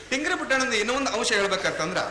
ಟಿಂಗ್ರಿ ಪುಟ್ಟಣ್ಣನ ಇನ್ನೊಂದು ಅಂಶ ಹೇಳ್ಬೇಕಂತಂದ್ರ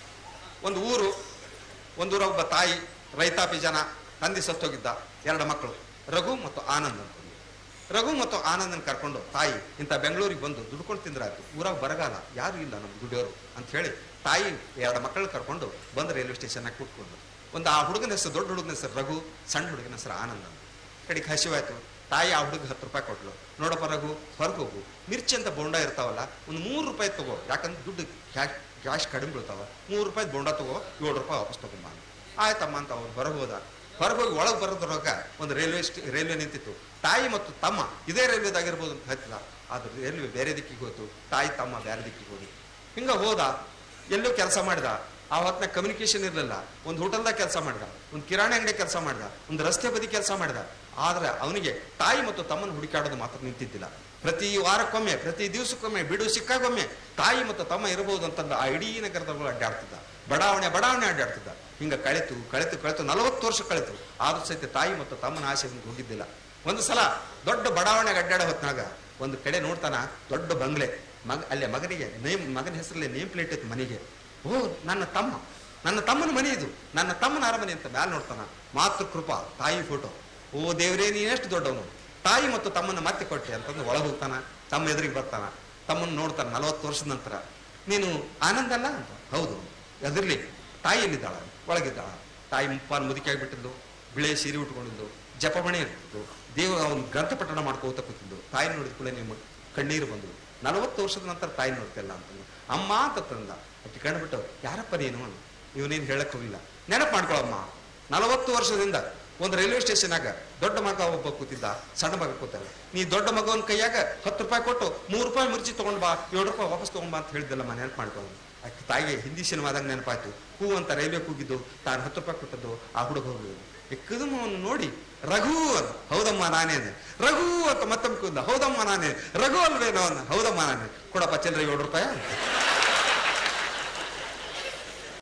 ಒಂದು ಊರು ಒಂದೂರ ಒಬ್ಬ ತಾಯಿ ರೈತಾಪಿ ಜನ ತಂದೆ ಸತ್ತೋಗಿದ್ದ ಎರಡು ಮಕ್ಕಳು ರಘು ಮತ್ತು ಆನಂದ್ ಅಂತ ರಘು ಮತ್ತು ಆನಂದನ್ ಕರ್ಕೊಂಡು ತಾಯಿ ಇಂಥ ಬೆಂಗಳೂರಿಗೆ ಬಂದು ದುಡ್ಕೊಂಡು ತಿಂದ್ರಾಯ್ತು ಊರಾಗ ಬರಗಾಲ ಯಾರು ಇಲ್ಲ ನಮ್ಮ ದುಡಿಯೋರು ಅಂತ ಹೇಳಿ ತಾಯಿ ಎರಡು ಮಕ್ಕಳು ಕರ್ಕೊಂಡು ಬಂದು ರೈಲ್ವೆ ಸ್ಟೇಷನ್ನಾಗ ಕೂತ್ಕೊಂಡು ಒಂದು ಆ ಹುಡುಗನ ಹೆಸರು ದೊಡ್ಡ ಹುಡುಗನ ಹೆಸರು ರಘು ಸಣ್ಣ ಹುಡುಗನ ಹೆಸರು ಆನಂದ್ ಅಂತ ಕಡೆಗೆ ಹಸಿವಾಯ್ತು ತಾಯಿ ಆ ಹುಡುಗ ಹತ್ತು ರೂಪಾಯಿ ಕೊಟ್ಲು ನೋಡಪ್ಪ ರಘು ಹೊರಗೆ ಹೋಗು ಮಿರ್ಚಿ ಅಂತ ಬೋಂಡ ಇರ್ತಾವಲ್ಲ ಒಂದು ಮೂರು ರೂಪಾಯಿ ತಗೋ ಯಾಕಂದ್ರೆ ದುಡ್ಡು ಕ್ಯಾಶ್ ಕ್ಯಾಶ್ ಕಡಿಮೆ ಬೀಳ್ತಾವ ಮೂರು ರೂಪಾಯಿ ಬೋಂಡ ತಗೋ ಏಳು ರೂಪಾಯಿ ವಾಪಸ್ ತಗೊಂಬ ಅಂತ. ಆಯ್ತಮ್ಮ ಅಂತ ಅವ್ರು ಹೊರಗೆ ಹೋದ ಹೊರಗೆ ಹೋಗಿ ಒಳಗೆ ಬರೋದ್ರೊಳಗ ಒಂದು ರೈಲ್ವೆ ಸ್ಟೇ ರೈಲ್ವೆ ನಿಂತಿತ್ತು ತಾಯಿ ಮತ್ತು ತಮ್ಮ ಇದೇ ರೈಲ್ವೆದಾಗಿರ್ಬೋದು ಅಂತ ಹತ್ತಿದ ಆದ್ರೆ ರೈಲ್ವೆ ಬೇರೆ ದಿಕ್ಕಿಗೆ ಹೋಯ್ತು ತಾಯಿ ತಮ್ಮ ಬೇರೆ ದಿಕ್ಕಿಗೆ ಹೋದ್ರು ಹಿಂಗ ಹೋದ ಎಲ್ಲೋ ಕೆಲಸ ಮಾಡಿದ ಆ ಹೊತ್ತಿನ ಕಮ್ಯುನಿಕೇಶನ್ ಇರಲಿಲ್ಲ ಒಂದು ಹೋಟೆಲ್ದಾಗ ಕೆಲಸ ಮಾಡಿದ ಒಂದು ಕಿರಾಣಿ ಅಂಗಡಿ ಕೆಲಸ ಮಾಡಿದ ಒಂದು ರಸ್ತೆ ಬದಿ ಕೆಲಸ ಮಾಡಿದ ಆದ್ರೆ ಅವನಿಗೆ ತಾಯಿ ಮತ್ತು ತಮ್ಮನ ಹುಡುಕಾಡೋದು ಮಾತ್ರ ನಿಂತಿದ್ದಿಲ್ಲ ಪ್ರತಿ ವಾರಕ್ಕೊಮ್ಮೆ ಪ್ರತಿ ದಿವಸಕ್ಕೊಮ್ಮೆ ಬಿಡು ಸಿಕ್ಕಾಗೊಮ್ಮೆ ತಾಯಿ ಮತ್ತು ತಮ್ಮ ಇರಬಹುದು ಅಂತಂದು ಆ ಇಡೀ ನಗರದಲ್ಲಿ ಅಡ್ಡಾಡ್ತಿದ್ದ ಬಡಾವಣೆ ಬಡಾವಣೆ ಅಡ್ಡಾಡ್ತಿದ್ದ ಹಿಂಗ ಕಳೆತು ಕಳೆತು ಕಳೆತು ನಲವತ್ತು ವರ್ಷ ಕಳೆತು ಆದ್ರೂ ಸಹಿತ ತಾಯಿ ಮತ್ತು ತಮ್ಮನ ಆಸೆ ಅವ್ನಿಗೆ ಹೋಗಿದ್ದಿಲ್ಲ ಒಂದು ಸಲ ದೊಡ್ಡ ಬಡಾವಣೆಗೆ ಅಡ್ಡಾಡೋ ಹೊತ್ನಾಗ ಒಂದು ಕಡೆ ನೋಡ್ತಾನ ದೊಡ್ಡ ಬಂಗ್ಲೆ ಮಗ ಅಲ್ಲೇ ಮಗನಿಗೆ ನೇಮ್ ಮಗನ ಹೆಸರಲ್ಲಿ ನೇಮ್ ಪ್ಲೇಟ್ ಇತ್ತು ಮನೆಗೆ ಓ ನನ್ನ ತಮ್ಮ ನನ್ನ ತಮ್ಮನ ಮನೆ ಇದು ನನ್ನ ತಮ್ಮನ ಅರಮನೆ ಅಂತ ಮ್ಯಾಲ ನೋಡ್ತಾನ ಮಾತೃ ಕೃಪಾ ತಾಯಿ ಫೋಟೋ ಓ ದೇವ್ರೇ ನೀನೆಷ್ಟು ದೊಡ್ಡವನು ತಾಯಿ ಮತ್ತು ತಮ್ಮನ್ನ ಮತ್ತೆ ಕೊಟ್ಟೆ ಅಂತಂದು ಒಳಗೆ ಹೋಗ್ತಾನ ತಮ್ಮ ಎದುರಿಗೆ ಬರ್ತಾನ ತಮ್ಮನ್ನು ನೋಡ್ತಾನ ನಲವತ್ತು ವರ್ಷದ ನಂತರ ನೀನು ಆನಂದ ಅಲ್ಲ ಅಂತ ಹೌದು ಅದಿರ್ಲಿ ತಾಯಿ ಎಲ್ಲಿದ್ದಾಳ ಒಳಗಿದ್ದಾಳ ತಾಯಿ ಮುಪ್ಪಾನ್ ಮುದುಕಿ ಆಗಿಬಿಟ್ಟಿದ್ದು ಬಿಳೆ ಸೀರೆ ಉಟ್ಕೊಂಡಿದ್ದು ಜಪಮಣೆ ಇರ್ತಿದ್ದು ದೇವ ಅವನು ಗ್ರಂಥ ಪಠಣ ಮಾಡ್ಕೋತ ಕೂತಿದ್ದು ತಾಯಿ ನೋಡಿದ ಕೂಡ ನಿಮ್ಮ ಕಣ್ಣೀರು ಬಂದು ನಲವತ್ತು ವರ್ಷದ ನಂತರ ತಾಯಿ ನೋಡ್ತಿಲ್ಲ ಅಂತಂದು ಅಮ್ಮ ಅಂತ ತಂದ ಆಕೆ ಕಂಡುಬಿಟ್ಟು ಯಾರಪ್ಪ ನೀನು ಇವನೇನು ಹೇಳಕ್ ಹೋಗಿಲ್ಲ ನೆನಪು ಮಾಡ್ಕೊಳಮ್ಮ ನಲವತ್ತು ವರ್ಷದಿಂದ ಒಂದು ರೈಲ್ವೆ ಸ್ಟೇಷನಾಗ ದೊಡ್ಡ ಮಗ ಒಬ್ಬ ಕೂತಿದ್ದ ಸಣ್ಣ ಮಗ ಕೂತಾರ ನೀ ದೊಡ್ಡ ಮಗವನ್ ಕೈಯಾಗ ಹತ್ತು ರೂಪಾಯಿ ಕೊಟ್ಟು ಮೂರು ರೂಪಾಯಿ ಮಿರ್ಚಿ ತಗೊಂಡ್ ಬಾ ಏಳು ರೂಪಾಯಿ ವಾಪಸ್ ತಗೊಂಡ್ ಬಾ ಅಂತ ಹೇಳಿದ್ದಲ್ಲಮ್ಮ ನೆನಪು ಮಾಡ್ಕೊಂಡು ಆಕೆ ತಾಯಿಗೆ ಹಿಂದಿ ಸಿನಿಮಾದಾಗ ನೆನಪಾಯ್ತು ಹೂ ಅಂತ ರೈಲ್ವೆ ಕೂಗಿದ್ದು ತಾನು ಹತ್ತು ರೂಪಾಯಿ ಕೊಟ್ಟದ್ದು ಆ ಹುಡುಗ ಹೋಗಿ ಅವನು ನೋಡಿ ರಘು ಅಂತ ಹೌದಮ್ಮ ನಾನೇ ಅಂದೆ ರಘು ಅಂತ ಮತ್ತೊಮ್ಮೆ ಕೂದ ಹೌದಮ್ಮ ನಾನೇ ರಘು ಅಲ್ವೇನೋ ಅಂದ ಹೌದಮ್ಮ ನಾನೇ ಕೊಡಪ್ಪ ಚಿಲ್ಲರೆ ಏಳು ರೂಪಾಯಿ